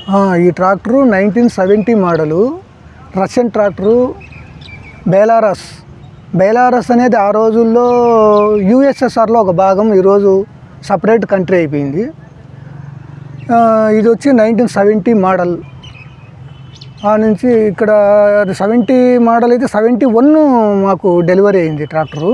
ఆ, ఈ tractor nineteen seventy model Russian tractor Belarus Belarus అనేది ఆ రోజుల్లో యుఎస్ఎస్ఆర్లో ఒక భాగం ఈరోజు సపరేట్ కంట్రీ అయిపోయింది ఆ, ఇది వచ్చి నైన్టీన్ సెవెంటీ మోడల్ ఆ నుంచి ఇక్కడ సెవెంటీ మోడల్ అయితే సెవెంటీ వన్ మాకు డెలివరీ అయింది ట్రాక్టరు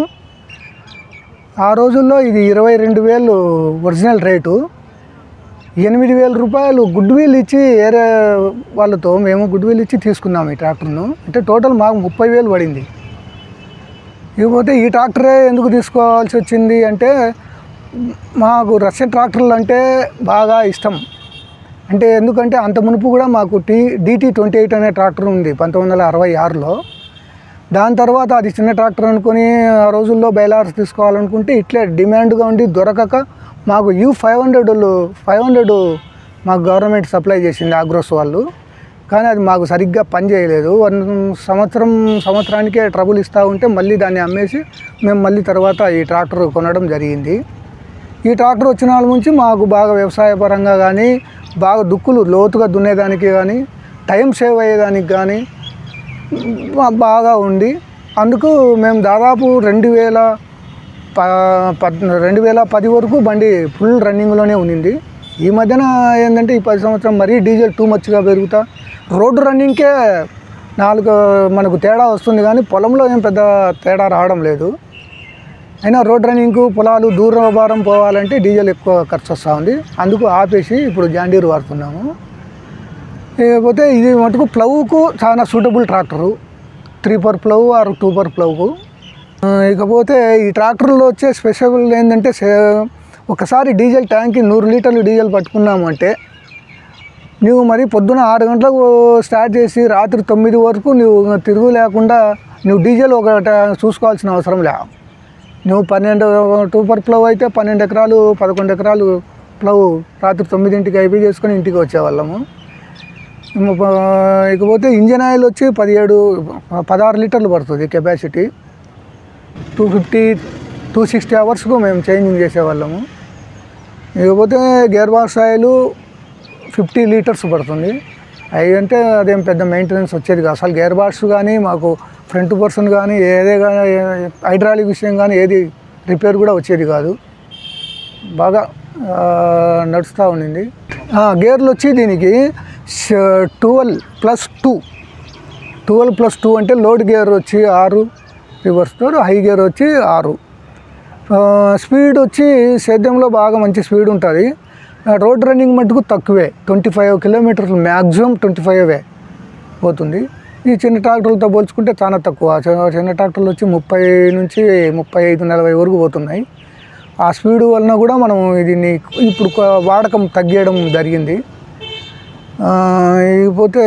ఆ రోజుల్లో ఇది ఇరవై రెండు వేలు ఒరిజినల్ రేటు ఎనిమిది వేల రూపాయలు గుడ్ విల్ ఇచ్చి వేరే వాళ్ళతో మేము గుడ్ విల్ ఇచ్చి తీసుకున్నాము ఈ ట్రాక్టర్ను అంటే టోటల్ మాకు ముప్పై వేలు పడింది ఇకపోతే ఈ ట్రాక్టరే ఎందుకు తీసుకోవాల్సి వచ్చింది అంటే మాకు రష్యన్ ట్రాక్టర్లు అంటే బాగా ఇష్టం అంటే ఎందుకంటే అంత మునుపు కూడా మాకు టీ డీటీ ట్వంటీ ఎయిట్ అనే ట్రాక్టర్ ఉంది పంతొమ్మిది వందల అరవై ఆరులో దాని తర్వాత అది చిన్న ట్రాక్టర్ అనుకుని ఆ రోజుల్లో బైలార్స్ తీసుకోవాలనుకుంటే ఇట్లే డిమాండ్గా ఉండి దొరకక మాకు U five hundred five hundred మాకు గవర్నమెంట్ సప్లై చేసింది ఆగ్రోస్ వాళ్ళు కానీ అది మాకు సరిగ్గా పని చేయలేదు వన్ సంవత్సరం సంవత్సరానికే ట్రబుల్ ఇస్తూ ఉంటే మళ్ళీ దాన్ని అమ్మేసి మేము మళ్ళీ తర్వాత ఈ ట్రాక్టర్ కొనడం జరిగింది ఈ ట్రాక్టర్ వచ్చిన వాళ్ళ నుంచి మాకు బాగా వ్యవసాయ పరంగా కానీ బాగా దుక్కులు లోతుగా దున్నేదానికి కానీ టైం సేవ్ అయ్యేదానికి కానీ బా- బాగా ఉంది అందుకు మేము దాదాపు రెండు వేల ప పద్ రెండు వేల పది వరకు బండి ఫుల్ రన్నింగ్లోనే ఉండింది ఈ మధ్యన ఏంటంటే ఈ పది సంవత్సరం మరీ డీజిల్ టూ మచ్గా పెరుగుతా రోడ్డు రన్నింగ్కే నాలుగు మనకు తేడా వస్తుంది కానీ పొలంలో ఏం పెద్ద తేడా రావడం లేదు అయినా రోడ్ రన్నింగ్కు పొలాలు దూర భారం పోవాలంటే డీజిల్ ఎక్కువ ఖర్చు వస్తూ ఉంది అందుకు ఆపేసి ఇప్పుడు జాండీర్ వాడుతున్నాము ఇకపోతే ఇది మటుకు ప్లవ్కు చాలా suitable tractor three per plough or two per ప్లవ్కు ఆ, ఇకపోతే ఈ ట్రాక్టర్లో వచ్చే స్పెషల్ ఏంటంటే సే- ఒకసారి డీజిల్ ట్యాంక్కి నూరు లీటర్లు డీజిల్ పట్టుకున్నాము అంటే నువ్వు మరి పొద్దున ఆరు గంటలకు స్టార్ట్ చేసి రాత్రి తొమ్మిది వరకు నువ్వు తిరుగు లేకుండా నువ్వు డీజిల్ ఒక ట- చూసుకోవాల్సిన అవసరం లే నువ్వు పన్నెండు టూ పర్ ప్లవ్ అయితే పన్నెండు ఎకరాలు పదకొండు ఎకరాలు ప్లవ్ రాత్రి తొమ్మిదింటికి అయిపోయి చేసుకొని ఇంటికి వచ్చేవాళ్ళము ఇమ్మ- ప- ఇకపోతే ఇంజన్ ఆయిల్ వచ్చి పదిహేడు పదహారు లీటర్లు పడుతుంది capacity two fifty two sixty అవర్స్కు మేము చేంజింగ్ చేసేవాళ్ళము ఇకపోతే gear box oil fifty litres పడుతుంది అవి అంటే అదేం పెద్ద మెయింటెనెన్స్ వచ్చేది కాదు అసలు గేర్ బాక్స్ కానీ మాకు ఫ్రంట్ పర్సన్ కానీ ఏదే కానీ హైడ్రాలిక్ విషయం కానీ ఏది రిపేర్ కూడా వచ్చేది కాదు బాగా ఆ, నడుస్తూ ఉండింది ఆ, గేర్లు వచ్చి దీనికి twelve plus two twelve plus two అంటే లోడ్ గేర్ వచ్చి ఆరు రివర్స్తో హై గేర్ వచ్చి ఆరు ఆ, స్పీడ్ వచ్చి సేద్యంలో బాగా మంచి స్పీడ్ ఉంటుంది ఆ, రోడ్ రన్నింగ్ మటుకు తక్కువే ట్వంటీ ఫైవ్ కిలోమీటర్లు మ్యాక్సిమం ట్వంటీ ఫైవే పోతుంది ఈ చిన్న ట్రాక్టర్లతో పోల్చుకుంటే చాలా తక్కువ చిన్న చిన్న ట్రాక్టర్లు వచ్చి ముప్పై నుంచి ముప్పై ఐదు నలభై వరకు పోతున్నాయి ఆ స్పీడ్ వలన కూడా మనం దీన్ని ఇప్పుడు కొ- వాడకం తగ్గేయడం జరిగింది ఆ, ఇకపోతే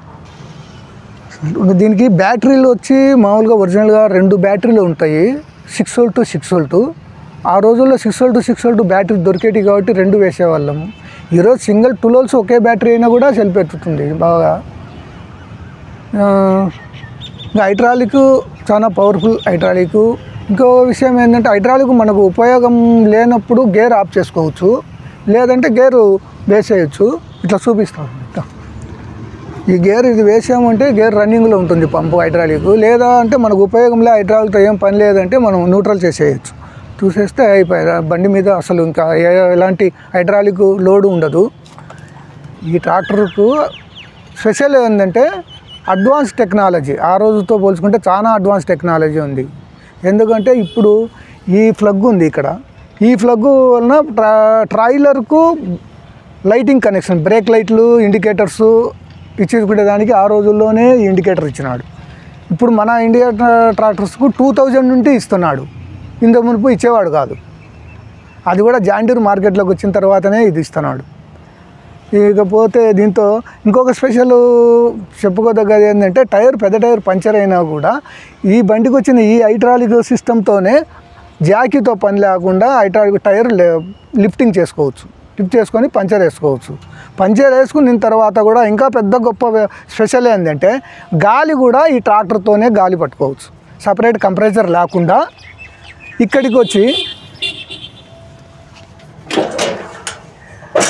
దీనికి బ్యాటరీలు వచ్చి మామూలుగా ఒరిజినల్గా రెండు బ్యాటరీలు ఉంటాయి సిక్స్ వోల్ట్ సిక్స్ వోల్ట్ ఆ రోజుల్లో six volt six volt battery దొరికేటి కాబట్టి రెండు వేసేవాళ్ళము ఈరోజు సింగిల్ టులోల్స్ ఒకే బ్యాటరీ అయినా కూడా సెల్పెట్టుతుంది బాగా ఆ, ఇంకా హైడ్రాలిక్ చాలా పవర్ఫుల్ హైడ్రాలిక్ ఇంకో విషయం ఏంటంటే హైడ్రాలిక్ మనకు ఉపయోగం లేనప్పుడు గేర్ ఆఫ్ చేసుకోవచ్చు లేదంటే గేరు వేసేయచ్చు ఇట్లా చూపిస్తాం ఇట్లా. ఈ గేర్ ఇది వేసామంటే గేర్ రన్నింగ్లో ఉంటుంది పంపు హైడ్రాలిక్ లేదా అంటే మనకు ఉపయోగంలో హైడ్రాలిక్తో ఏం పని లేదంటే మనం న్యూట్రల్ చేసేయచ్చు చూసేస్తే అయిపోయి బండి మీద అసలు ఇంకా ఏ- ఎలాంటి హైడ్రాలిక్ లోడ్ ఉండదు ఈ ట్రాక్టర్కు స్పెషల్ ఏంటంటే అడ్వాన్స్ టెక్నాలజీ ఆ రోజుతో పోల్చుకుంటే చాలా అడ్వాన్స్ టెక్నాలజీ ఉంది ఎందుకంటే ఇప్పుడు ఈ ఫ్లగ్ ఉంది ఇక్కడ ఈ ఫ్లగ్ వలన ట్రా ట్రైలర్కు లైటింగ్ కనెక్షన్ బ్రేక్ లైట్లు ఇండికేటర్స్ ఇచ్చేసుకునే దానికి ఆ రోజుల్లోనే ఇండికేటర్ ఇచ్చినాడు ఇప్పుడు మన ఇండియా ట్రా- ట్రాక్టర్స్కు టూ థౌజండ్ నుండి ఇస్తున్నాడు ఇంత మునుపు ఇచ్చేవాడు కాదు అది కూడా జాండీర్ మార్కెట్లోకి వచ్చిన తర్వాతనే ఇది ఇస్తున్నాడు ఇకపోతే దీంతో ఇంకొక స్పెషల్ చెప్పుకోదగ్గది ఏంటంటే టైర్ పెద్ద టైర్ పంచర్ అయినా కూడా ఈ బండికి వచ్చిన ఈ హైడ్రాలిక్ సిస్టంతోనే జాకీతో పని లేకుండా హైడ్రాలిక్ టైర్ లే- లిఫ్టింగ్ చేసుకోవచ్చు లిఫ్ట్ చేసుకొని పంచర్ వేసుకోవచ్చు పంచర్ వేసుకున్న తర్వాత కూడా ఇంకా పెద్ద గొప్ప వే- స్పెషల్ ఏంటంటే గాలి కూడా ఈ ట్రాక్టర్తోనే గాలి పట్టుకోవచ్చు సపరేట్ కంప్రెసర్ లేకుండా ఇక్కడికి వచ్చి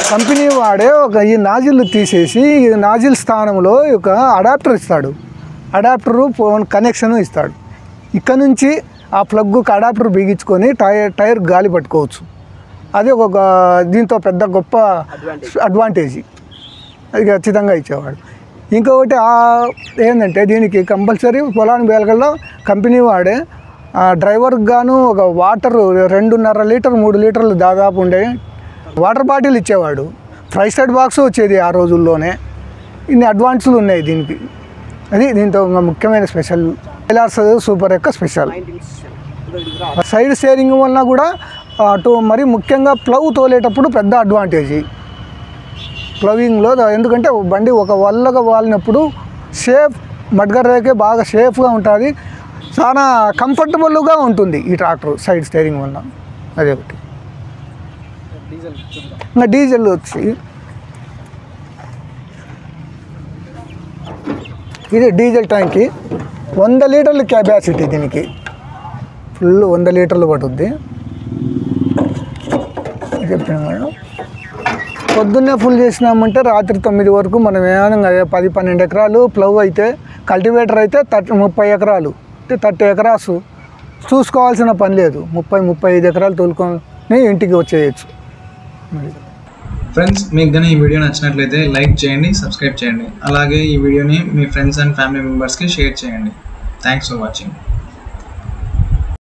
కంపెనీ వాడే ఒక ఈ నాజిల్ తీసేసి ఈ నాజిల్ స్థానంలో ఒక అడాప్టర్ ఇస్తాడు అడాప్టరు ఫోన్ కనెక్షన్ ఇస్తాడు ఇక్కడ నుంచి ఆ ప్లగ్కు అడాప్టర్ బిగించుకొని టైర్ టైర్ గాలి పట్టుకోవచ్చు అది ఒక దీంతో పెద్ద గొప్ప అడ్వాంటేజ్ అది ఖచ్చితంగా ఇచ్చేవాడు ఇంకొకటి ఆ ఏంటంటే దీనికి కంపల్సరీ పొలానికి వెళ్ళగల్లో కంపెనీ వాడే ఆ డ్రైవర్కి గాను ఒక వాటర్ రెండున్నర లీటర్ మూడు లీటర్లు దాదాపు ఉండే వాటర్ బాటిల్ ఇచ్చేవాడు ఫ్రై స్టైడ్ బాక్స్ వచ్చేది ఆ రోజుల్లోనే ఇన్ని అడ్వాన్స్లు ఉన్నాయి దీనికి అది దీంతో ఇంకా ముఖ్యమైన స్పెషల్ ఎలార్స్ సూపర్ యొక్క స్పెషల్ సైడ్ స్టీరింగ్ వలన కూడా అటు మరి ముఖ్యంగా ప్లవ్ తోలేటప్పుడు పెద్ద అడ్వాంటేజ్ ప్లవింగ్లో ఎందుకంటే బండి ఒక వల్లగా వాలినప్పుడు సేఫ్ మడ్గర్రకే బాగా సేఫ్గా ఉంటుంది చాలా కంఫర్టబుల్గా ఉంటుంది ఈ ట్రాక్టర్ సైడ్ స్టీరింగ్ వల్ల అదే ఒకటి ఇంకా డీజిల్ వచ్చి ఇది డీజిల్ ట్యాంక్కి వంద లీటర్ల కెపాసిటీ దీనికి ఫుల్ వంద లీటర్లు పట్టుద్ది చెప్పాను మేడం పొద్దున్నే ఫుల్ చేసినామంటే రాత్రి తొమ్మిది వరకు మనం ఏమైనా పది పన్నెండు ఎకరాలు ప్లవ్ అయితే కల్టివేటర్ అయితే థర్టీ ముప్పై ఎకరాలు అంటే థర్టీ ఎకరాస్ చూసుకోవాల్సిన పని లేదు ముప్పై ముప్పై ఐదు ఎకరాలు తోలుకొని ఇంటికి వచ్చేయచ్చు ఫ్రెండ్స్ మీకు కానీ ఈ వీడియో నచ్చినట్లయితే లైక్ చేయండి సబ్స్క్రైబ్ చేయండి అలాగే ఈ వీడియోని మీ ఫ్రెండ్స్ అండ్ ఫ్యామిలీ మెంబర్స్కి షేర్ చేయండి థ్యాంక్స్ ఫర్ వాచింగ్